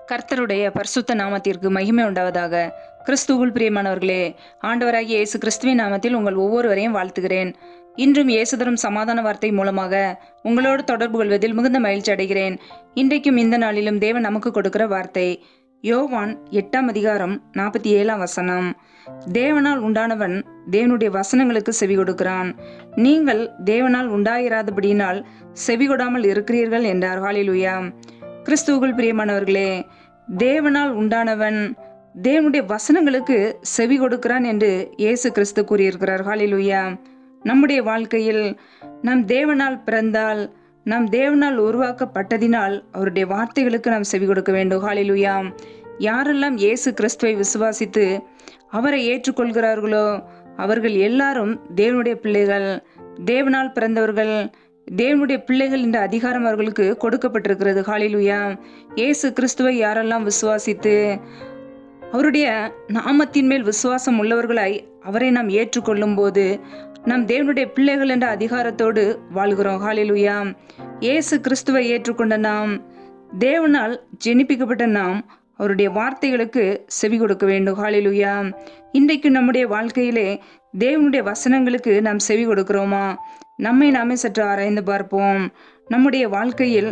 கர்த்தருடைய பரிசுத்த நாமத்திற்கு மகிமை உண்டாவதாக கிறிஸ்துவுள் பிரியமானவர்களே ஆண்டவராகிய இயேசு கிறிஸ்துவின் நாமத்தில் உங்கள் ஒவ்வொருவரையும் வாழ்த்துகிறேன் இன்றும் இயேசு தரும் சமாதான வார்த்தை மூலமாக உங்களோடு தொடர்பு கொள்வதில் மிகுந்த மகிழ்ச்சி அடைகிறேன் இன்றைக்கும் இந்த நாளிலும் தேவன் நமக்கு கொடுக்கிற வார்த்தை யோவான் எட்டாம் அதிகாரம் நாற்பத்தி ஏழாம் வசனம் தேவனால் உண்டானவன் தேவனுடைய வசனங்களுக்கு செவி கொடுக்கிறான் நீங்கள் தேவனால் உண்டாயிராதபடியினால் செவி கொடாமல் இருக்கிறீர்கள் என்றார் ஹாலிலுயா கிறிஸ்துவுக்குள் பிரியமானவர்களே தேவனால் உண்டானவன் தேவனுடைய வசனங்களுக்கு செவி கொடுக்கிறான் என்று இயேசு கிறிஸ்து கூறியிருக்கிறார் ஹாலிலுயா நம்முடைய வாழ்க்கையில் நம் தேவனால் பிறந்தால் நம் தேவனால் உருவாக்கப்பட்டதினால் அவருடைய வார்த்தைகளுக்கு நாம் செவி கொடுக்க வேண்டும் ஹாலிலுயா யாரெல்லாம் இயேசு கிறிஸ்துவை விசுவாசித்து அவரை ஏற்றுக்கொள்கிறார்களோ அவர்கள் எல்லாரும் தேவனுடைய பிள்ளைகள் தேவனால் பிறந்தவர்கள் தேவனுடைய பிள்ளைகள் என்ற அதிகாரம் அவர்களுக்கு கொடுக்கப்பட்டிருக்கிறது ஹாலிலுயா இயேசு கிறிஸ்துவை யாரெல்லாம் விசுவாசித்து அவருடைய நாமத்தின் மேல் விசுவாசம் உள்ளவர்களாய் அவரை நாம் ஏற்றுக்கொள்ளும் போது நம் தேவனுடைய பிள்ளைகள் என்ற அதிகாரத்தோடு வாழ்கிறோம் ஹாலிலுயா இயேசு கிறிஸ்துவை ஏற்றுக்கொண்ட நாம் தேவனால் ஜெனிப்பிக்கப்பட்ட நாம் அவருடைய வார்த்தைகளுக்கு செவி கொடுக்க வேண்டும் ஹாலிலுயா இன்றைக்கு நம்முடைய வாழ்க்கையிலே தேவனுடைய வசனங்களுக்கு நாம் செவி கொடுக்கிறோமா நம்மை நாமே சற்று ஆராய்ந்து பார்ப்போம் நம்முடைய வாழ்க்கையில்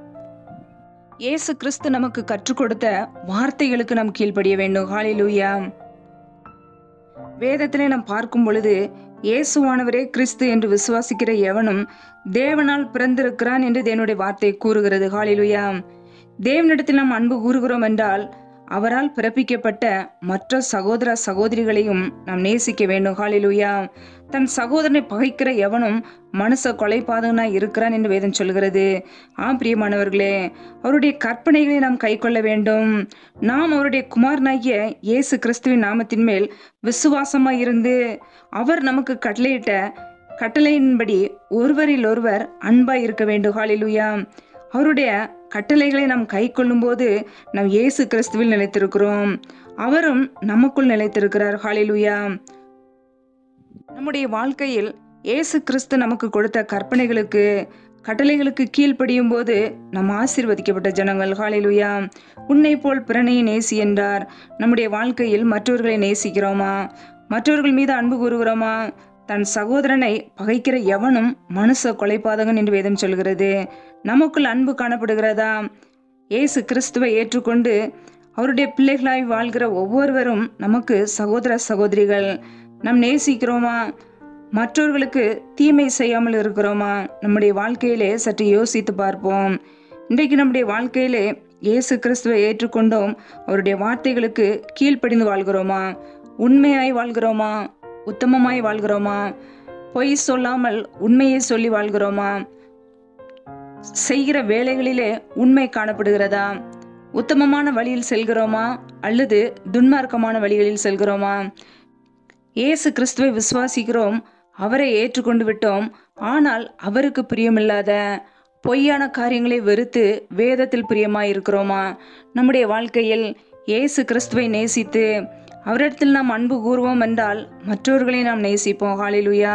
இயேசு கிறிஸ்து நமக்கு கற்றுக் கொடுத்த வார்த்தைகளுக்கு நாம் கீழ்ப்படிய வேண்டும் ஹாலிலூயா வேதத்திலே நாம் பார்க்கும் பொழுது இயேசுவானவரே கிறிஸ்து என்று விசுவாசிக்கிற எவனும் தேவனால் பிறந்திருக்கிறான் என்று தேவனுடைய வார்த்தை கூறுகிறது ஹாலிலுயா தேவனிடத்தில் நாம் அன்பு கூறுகிறோம் என்றால் அவரால் பிறப்பிக்கப்பட்ட மற்ற சகோதர சகோதரிகளையும் நாம் நேசிக்க வேண்டும் ஹாலிலுயா தன் சகோதரனை பகைக்கிற எவனும் மனுஷ கொலைபாதகனாய் இருக்கிறான் என்று வேதம் சொல்கிறது ஆம் பிரியமானவர்களே அவருடைய கற்பனைகளை நாம் கை கொள்ள வேண்டும் நாம் அவருடைய குமாரனாகிய இயேசு கிறிஸ்துவின் நாமத்தின் மேல் விசுவாசமாய் இருந்து அவர் நமக்கு கட்டளையிட்ட கட்டளையின்படி ஒருவரில் ஒருவர் அன்பாய் இருக்க வேண்டும் ஹாலிலுயா அவருடைய கட்டளைகளை நாம் கை கொள்ளும்போது நாம் இயேசு கிறிஸ்துவில் நிலைத்திருக்கிறோம் அவரும் நமக்குள் நிலைத்திருக்கிறார் ஹாலிலுயா நம்முடைய வாழ்க்கையில் இயேசு கிறிஸ்து நமக்கு கொடுத்த கற்பனைகளுக்கு கட்டளைகளுக்கு கீழ்ப்படியும் போது நாம் ஆசீர்வதிக்கப்பட்ட ஜனங்கள் ஹாலிலுயா உன்னை போல் பிறனையை நேசி என்றார் நம்முடைய வாழ்க்கையில் மற்றவர்களை நேசிக்கிறோமா மற்றவர்கள் மீது அன்பு கூறுகிறோமா தன் சகோதரனை பகைக்கிற எவனும் மனுஷ கொலைபாதகன் என்று வேதம் சொல்கிறது நமக்குள் அன்பு காணப்படுகிறதா இயேசு கிறிஸ்துவை ஏற்றுக்கொண்டு அவருடைய பிள்ளைகளாய் வாழ்கிற ஒவ்வொருவரும் நமக்கு சகோதர சகோதரிகள் நாம் நேசிக்கிறோமா மற்றவர்களுக்கு தீமை செய்யாமல் இருக்கிறோமா நம்முடைய வாழ்க்கையிலே சற்று யோசித்து பார்ப்போம் இன்றைக்கு நம்முடைய வாழ்க்கையிலே இயேசு கிறிஸ்துவை ஏற்றுக்கொண்டோம் அவருடைய வார்த்தைகளுக்கு கீழ்ப்படிந்து வாழ்கிறோமா உண்மையாய் வாழ்கிறோமா உத்தமமாய் வாழ்கிறோமா பொய் சொல்லாமல் உண்மையை சொல்லி வாழ்கிறோமா செய்கிற வேலைகளிலே உண்மை காணப்படுகிறதா உத்தமமான வழியில் செல்கிறோமா அல்லது துன்மார்க்கமான வழிகளில் செல்கிறோமா இயேசு கிறிஸ்துவை விசுவாசிக்கிறோம் அவரை ஏற்றுக்கொண்டு விட்டோம் ஆனால் அவருக்கு பிரியமில்லாத பொய்யான காரியங்களை வெறுத்து வேதத்தில் பிரியமாய் இருக்கிறோமா நம்முடைய வாழ்க்கையில் இயேசு கிறிஸ்துவை நேசித்து அவரிடத்தில் நாம் அன்பு கூறுவோம் என்றால் மற்றவர்களை நாம் நேசிப்போம் ஹாலிலுயா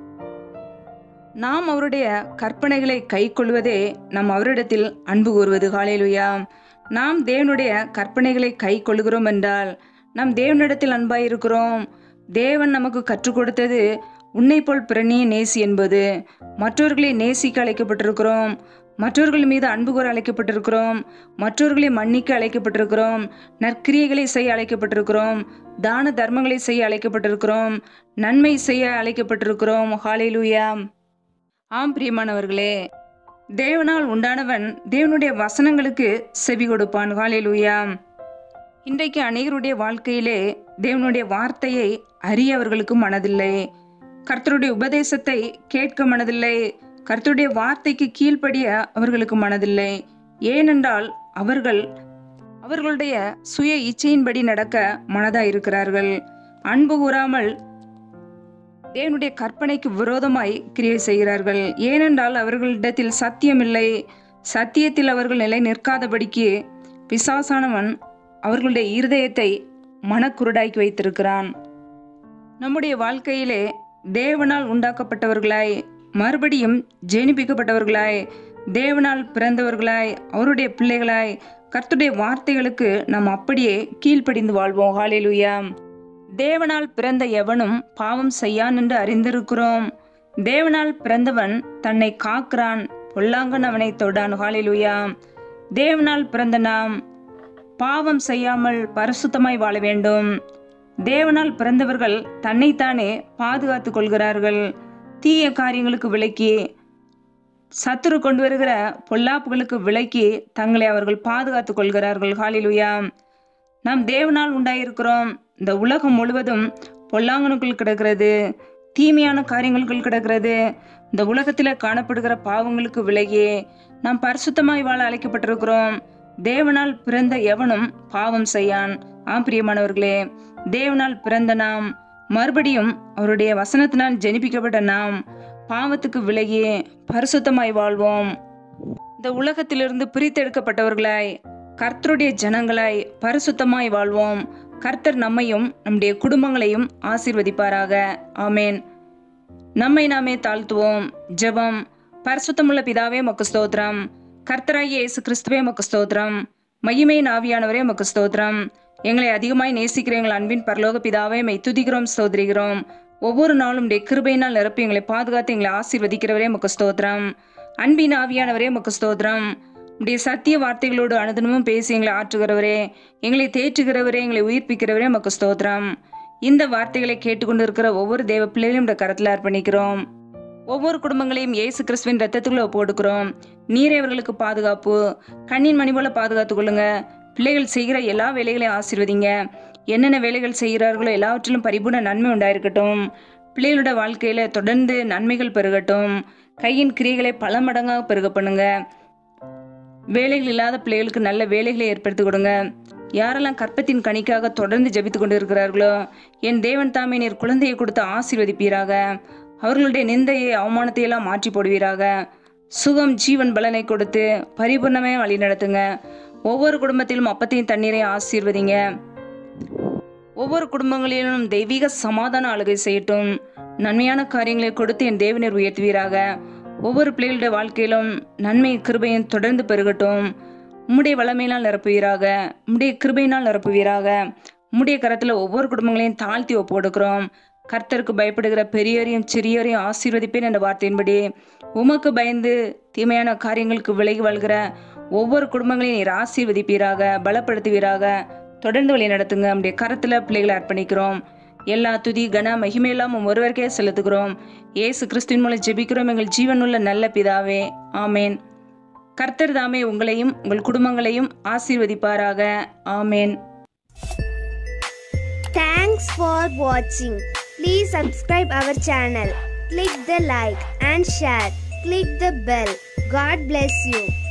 நாம் அவருடைய கற்பனைகளை கை கொள்வதே நாம் அவரிடத்தில் அன்பு கூறுவது ஹாலேலுயா நாம் தேவனுடைய கற்பனைகளை கை கொள்கிறோம் என்றால் நாம் தேவனிடத்தில் அன்பாய் இருக்கிறோம் தேவன் நமக்கு கற்றுக் கொடுத்தது உன்னை போல் பிறனிய நேசி என்பது மற்றவர்களை நேசிக்க அழைக்கப்பட்டிருக்கிறோம் மற்றவர்கள் மீது அன்பு கூற அழைக்கப்பட்டிருக்கிறோம் மற்றவர்களை மன்னிக்க அழைக்கப்பட்டிருக்கிறோம் நற்கிரியைகளை செய்ய அழைக்கப்பட்டிருக்கிறோம் தான தர்மங்களை செய்ய அழைக்கப்பட்டிருக்கிறோம் நன்மை செய்ய அழைக்கப்பட்டிருக்கிறோம் ஹாலேலுயா ஆம் பிரியமானவர்களே தேவனால் உண்டானவன் தேவனுடைய வசனங்களுக்கு செவி கொடுப்பான் ஹாலேலுயா இன்றைக்கு அநேகருடைய வாழ்க்கையிலே தேவனுடைய வார்த்தையை அறிய அவர்களுக்கு மனதில்லை கர்த்தருடைய உபதேசத்தை கேட்க மனதில்லை கர்த்தருடைய வார்த்தைக்கு கீழ்ப்படிய அவர்களுக்கு மனதில்லை ஏனென்றால் அவர்கள் அவர்களுடைய சுய இச்சையின்படி நடக்க மனதாய் இருக்கிறார்கள் அன்பு கூறாமல் தேவனுடைய கற்பனைக்கு விரோதமாய் கிரியை செய்கிறார்கள் ஏனென்றால் அவர்களிடத்தில் சத்தியமில்லை சத்தியத்தில் அவர்கள் நிலை நிற்காதபடிக்கு பிசாசானவன் அவர்களுடைய இருதயத்தை மனக்குருடாக்கி வைத்திருக்கிறான் நம்முடைய வாழ்க்கையிலே தேவனால் உண்டாக்கப்பட்டவர்களாய் மறுபடியும் ஜெனிப்பிக்கப்பட்டவர்களாய் தேவனால் பிறந்தவர்களாய் அவருடைய பிள்ளைகளாய் கர்த்தருடைய வார்த்தைகளுக்கு நாம் அப்படியே கீழ்ப்படிந்து வாழ்வோம் ஹalleluya தேவனால் பிறந்த எவனும் பாவம் செய்யான் என்று அறிந்திருக்கிறோம் தேவனால் பிறந்தவன் தன்னை காக்கிறான் பொல்லாங்கன் அவனை தொடான் ஹalleluya தேவனால் பிறந்த நாம் பாவம் செய்யாமல் பரிசுத்தமாய் வாழ வேண்டும் தேவனால் பிறந்தவர்கள் தன்னைத்தானே பாதுகாத்துக் கொள்கிறார்கள் தீய காரியங்களுக்கு விலக்கி சத்துரு கொண்டு வருகிற பொல்லாப்புகளுக்கு விலக்கி தங்களை அவர்கள் பாதுகாத்துக் கொள்கிறார்கள் ஹாலிலுயா நாம் தேவனால் உண்டாயிருக்கிறோம் இந்த உலகம் முழுவதும் பொல்லாங்கனுக்குள் கிடக்கிறது தீமையான காரியங்களுக்குள் கிடக்கிறது இந்த உலகத்தில் காணப்படுகிற பாவங்களுக்கு விலகி நாம் பரிசுத்தமாய் வாழ அழைக்கப்பட்டிருக்கிறோம் தேவனால் பிறந்த எவனும் பாவம் செய்யான் ஆம் பிரியமானவர்களே தேவனால் பிறந்த நாம் மறுபடியும் அவருடைய வசனத்தினால் ஜெனிப்பிக்கப்பட்ட நாம் பாவத்துக்கு விலகி பரிசுத்தமாய் வாழ்வோம் இந்த உலகத்திலிருந்து பிரித்தெடுக்கப்பட்டவர்களாய் கர்த்தருடைய ஜனங்களாய் பரிசுத்தமாய் வாழ்வோம் கர்த்தர் நம்மையும் நம்முடைய குடும்பங்களையும் ஆசீர்வதிப்பாராக ஆமேன் நம்மை நாமே தாழ்த்துவோம் ஜெபம் பரிசுத்தமுள்ள பிதாவே மக்கு ஸ்தோத்திரம் கர்த்தராகிய இயேசு கிறிஸ்துவே மக்கு ஸ்தோத்திரம் மகிமை நாவியானவரே மக்கு ஸ்தோத்திரம் எங்களை அதிகமாய் நேசிக்கிற எங்கள் அன்பின் பரலோக பிதாவே மெய் துதிக்கிறோம் ஸ்தோத்திரிக்கிறோம் ஒவ்வொரு நாளும் உடைய கிருபையினால் நிரப்பி எங்களை பாதுகாத்து எங்களை ஆசீர்வதிக்கிறவரே மக்கு ஸ்தோத்திரம் அன்பின் ஆவியானவரே மக்கு ஸ்தோத்திரம் உடைய சத்திய வார்த்தைகளோடு அனுதினமும் பேசி எங்களை ஆற்றுகிறவரே எங்களை தேற்றுகிறவரே எங்களை உயிர்ப்பிக்கிறவரே மக்கு ஸ்தோத்திரம் இந்த வார்த்தைகளை கேட்டுக்கொண்டு இருக்கிற ஒவ்வொரு தேவ பிள்ளைகளையும் இந்த கரத்தில் அர்ப்பணிக்கிறோம் ஒவ்வொரு குடும்பங்களையும் இயேசு கிறிஸ்துவின் ரத்தத்துக்குள்ள போட்டுக்கிறோம் நீரே அவர்களுக்கு பாதுகாப்பு கண்ணின் மணி போல பாதுகாத்து கொள்ளுங்க பிள்ளைகள் செய்கிற எல்லா வேலைகளையும் ஆசீர்வதிங்க என்னென்ன வேலைகள் செய்கிறார்களோ எல்லாவற்றிலும் பரிபூர்ண நன்மை உண்டாயிருக்கட்டும் பிள்ளைகளோட வாழ்க்கையில தொடர்ந்து நன்மைகள் பெருகட்டும் கையின் கிரியைகளை பல மடங்காக பெருக பண்ணுங்க வேலைகள் இல்லாத பிள்ளைகளுக்கு நல்ல வேலைகளை ஏற்படுத்தி கொடுங்க யாரெல்லாம் கற்பத்தின் கனிக்காக தொடர்ந்து ஜெபித்து கொண்டு இருக்கிறார்களோ என் தேவன் தாமே நீர் குழந்தையை கொடுத்து ஆசீர்வதிப்பீராக அவர்களுடைய நிந்தையை அவமானத்தை எல்லாம் மாற்றி போடுவீராக சுகம் ஜீவன் பலனை கொடுத்து பரிபூர்ணமே வழி நடத்துங்க ஒவ்வொரு குடும்பத்திலும் அப்பத்தையும் தண்ணீரையும் ஆசீர்வதிங்க ஒவ்வொரு குடும்பங்களிலும் தெய்வீக சமாதான ஆளுகை செய்யட்டும் நன்மையான காரியங்களை கொடுத்து என் தேவனர் உயர்த்துவீராக ஒவ்வொரு பிள்ளைகளுடைய வாழ்க்கையிலும் நன்மை கிருபையும் தொடர்ந்து பெருகட்டும் உம்முடைய வளமையினால் நிரப்புவீராக உம்முடைய கிருபையினால் நிரப்புவீராக உம்முடைய கரத்தில் ஒவ்வொரு குடும்பங்களையும் தாழ்த்தி ஒப்பு கொடுக்கிறோம் கர்த்தருக்கு பயப்படுகிற பெரியோரையும் சிறியோரையும் ஆசீர்வதிப்பேன் என்ற வார்த்தையின்படி உமக்கு பயந்து தீமையான காரியங்களுக்கு விலகி வாழ்கிற ஒவ்வொரு குடும்பங்களையும் நீர் ஆசீர்வதிப்பீராக பலப்படுத்துவீராக தொடர்ந்து வழி நடத்துங்க நம்முடைய கரத்தில் பிள்ளைகளை அர்ப்பணிக்கிறோம் எல்லா துதி கன மகிமையெல்லாம் உம் ஒருவருக்கே செலுத்துகிறோம் இயேசு கிறிஸ்துவின் மூலம் ஜெபிக்கிறோம் எங்கள் ஜீவனுள்ள நல்ல பிதாவே ஆமேன் கர்த்தர் தாமே உங்களையும் உங்கள் குடும்பங்களையும் ஆசீர்வதிப்பாராக ஆமேன் Thanks for watching. Please subscribe our channel. Click the like and share. Click the bell. God bless you.